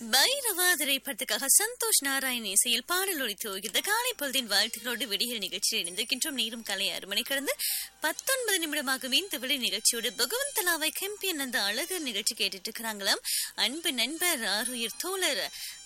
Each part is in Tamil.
பைரவா திரைப்படத்துக்காக சந்தோஷ் நாராயண் இசையில் பாடல் ஒழித்து இந்த காலை பொழுதின் வாழ்த்துக்களோடு விடியல் நிகழ்ச்சியில் இணைந்திருக்கின்றோம் நேரும் காலை ஆறு மணி கடந்து பத்தொன்பது நிமிடமாகவே இந்த விழி நிகழ்ச்சியோடு பகவந்தலாவை கெம்பியன் அந்த அழகு நிகழ்ச்சி கேட்டுட்டு இருக்கிறாங்களாம் அன்பு நண்பர் ஆறுயிர் தோழர்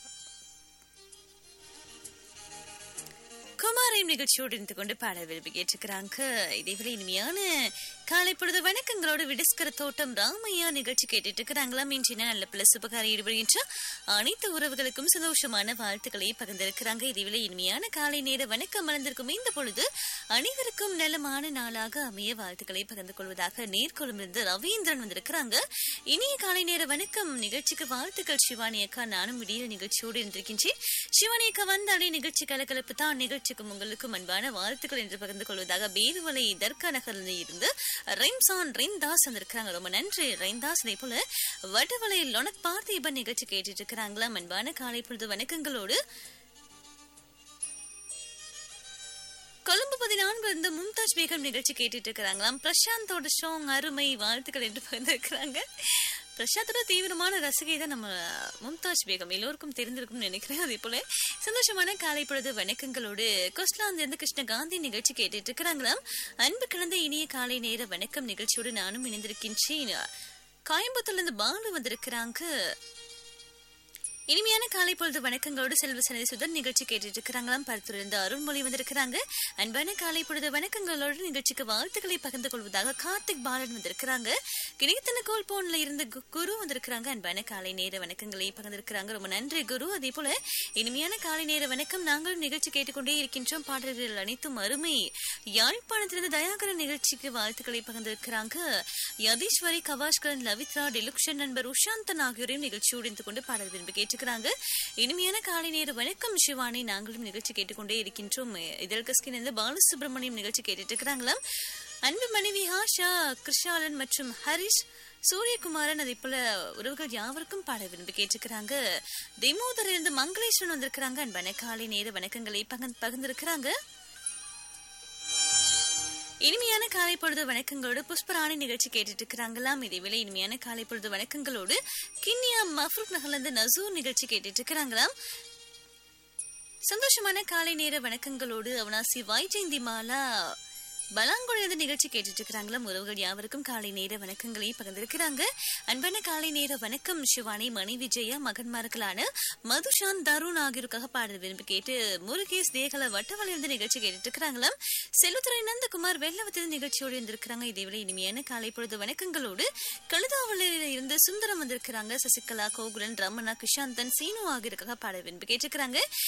குமாரையும் நிகழ்ச்சியோடு இருந்து கொண்டு பாட விரும்பி கேட்டிருக்கிறாங்க இதேவேளை இனிமையான காலை பொழுது வணக்கங்களோடு விடுஸ்கர தோட்டம் ராமையா நிகழ்ச்சி கேட்டுட்டு இருக்கிறாங்களாம் இன்றைய நல்ல பிள்ளை சுபகாரி ஈடுபடுகின்ற அனைத்து உறவுகளுக்கும் சந்தோஷமான வாழ்த்துக்களை பகிர்ந்திருக்கிறாங்க இதேவேளை இனிமையான காலை நேர வணக்கம் மலர்ந்திருக்கும் இந்த பொழுது அனைவருக்கும் நலமான நாளாக அமைய வாழ்த்துக்களை பகிர்ந்து கொள்வதாக நேர்கொள்ளிருந்து ரவீந்திரன் வந்திருக்கிறாங்க இனிய காலை நேர வணக்கம் நிகழ்ச்சிக்கு வாழ்த்துக்கள் சிவானி அக்கா நானும் விடியல் நிகழ்ச்சியோடு இருந்திருக்கின்றேன் சிவானி அக்கா வந்தாலே நிகழ்ச்சி கலகலப்பு தான் நிகழ்ச்சிக்கும் உங்களுக்கும் அன்பான வாழ்த்துக்கள் என்று பகிர்ந்து கொள்வதாக பேருவலை தர்கா நகரில் இருந்து ரெம்சான் ரெய்ந்தாஸ் வந்திருக்கிறாங்க ரொம்ப நன்றி ரெய்ந்தாஸ் அதே போல வடவலை லொனக் பார்த்திபன் நிகழ்ச்சி கேட்டுட்டு இருக்கிறாங்களா அன்பான காலை பொழுது வணக்கங்களோடு கொழும்பு பதினான்கு இருந்து மும்தாஜ் பேகம் நிகழ்ச்சி கேட்டுட்டு இருக்கிறாங்களாம் பிரசாந்தோட ஷோங் அருமை வாழ்த்துக்கள் என்று பகிர்ந்திருக்கிறாங்க பிரசாந்தோட தீவிரமான ரசிகை தான் நம்ம மும்தாஜ் பேகம் எல்லோருக்கும் தெரிந்திருக்கும்னு நினைக்கிறேன் அதே போல சந்தோஷமான காலை பொழுது வணக்கங்களோடு கொஸ்லாந்து இருந்து கிருஷ்ண காந்தி நிகழ்ச்சி கேட்டுட்டு இருக்கிறாங்களாம் அன்பு கலந்த இனிய காலை நேர வணக்கம் நிகழ்ச்சியோடு நானும் இணைந்திருக்கின்றேன் கோயம்புத்தூர்ல இருந்து பாலு வந்திருக்கிறாங்க இனிமையான காலை பொழுது வணக்கங்களோடு செல்வ சனதி சுதன் நிகழ்ச்சி கேட்டுட்டு இருக்கிறாங்களாம் பருத்திலிருந்து அருள்மொழி வந்திருக்கிறாங்க அன்பான காலை பொழுது வணக்கங்களோடு நிகழ்ச்சிக்கு வாழ்த்துக்களை பகிர்ந்து கொள்வதாக கார்த்திக் பாலன் வந்திருக்கிறாங்க கிணித்தன கோல் போன்ல இருந்து கு- குரு வந்திருக்கிறாங்க அன்பான காலை நேர வணக்கங்களை பகிர்ந்திருக்கிறாங்க ரொம்ப நன்றி குரு அதே போல இனிமையான காலை நேர வணக்கம் நாங்களும் நிகழ்ச்சி கேட்டுக்கொண்டே இருக்கின்றோம் பாடல்கள் அனைத்தும் அருமை யாழ்ப்பாணத்திலிருந்து தயாகரன் நிகழ்ச்சிக்கு வாழ்த்துக்களை பகிர்ந்திருக்கிறாங்க யதீஸ்வரி கவாஷ்கரன் லவித்ரா டிலுக்ஷன் நண்பர் உஷாந்தன் ஆகியோரையும் நிகழ்ச்சியோடு இருந்து கொண்டு பாடல் விரும்பி கேட்டுக்கிறாங்க இனிமையான காலை நேர வணக்கம் சிவானி நாங்களும் நிகழ்ச்சி கேட்டுக்கொண்டே இருக்கின்றோம் இதழ் கஸ்கின் இருந்து பாலசுப்ரமணியம் நிகழ்ச்சி கேட்டுட்டு இருக்கிறாங்களாம் அன்பு மனைவி ஹாஷா கிருஷாலன் மற்றும் ஹரிஷ் சூரியகுமாரன் அதே போல உறவுகள் யாவருக்கும் பாட விரும்பி கேட்டிருக்கிறாங்க தெமோதர் இருந்து மங்களேஸ்வரன் வந்திருக்கிறாங்க அன்பான காலை நேர வணக்கங்களை பகிர்ந்து- பகிர்ந்திருக்கிறாங்க இனிமையான காலை பொழுது வணக்கங்களோடு புஷ்பராணி நிகழ்ச்சி கேட்டுட்டு இருக்கிறாங்களாம் இதேவேளை இனிமையான காலை பொழுது வணக்கங்களோடு கிண்ணியா மஃப்ரூக் நகர்லேருந்து நசூர் நிகழ்ச்சி கேட்டுட்டு இருக்கிறாங்களாம் சந்தோஷமான காலை நேர வணக்கங்களோடு அவனாசி வைஜெயந்தி மாலா பலாங்குழிலிருந்து நிகழ்ச்சி கேட்டுட்டு இருக்கிறாங்களாம் உறவுகள் யாவருக்கும் காலை நேர வணக்கங்களை பகிர்ந்திருக்கிறாங்க அன்பான காலை நேர வணக்கம் சிவானி மணி விஜயா மகன்மார்களான மதுஷான் தருண் ஆகியோருக்காக பாடல் விரும்பி கேட்டு முருகேஷ் தேகல வட்டவழிலிருந்து நிகழ்ச்சி கேட்டுட்டு இருக்கிறாங்களாம் செல்வத்துறை நந்தகுமார் வெள்ளவத்தில் நிகழ்ச்சியோடு இருந்திருக்கிறாங்க இதேவேளை இனிமையான காலை பொழுது வணக்கங்களோடு கழுதாவளியில் இருந்து சுந்தரம் வந்திருக்கிறாங்க சசிகலா கோகுலன் ரமணா கிஷாந்தன் சீனு ஆகியோருக்காக பாடல் விரும்பி கேட்டிருக்கிறாங்க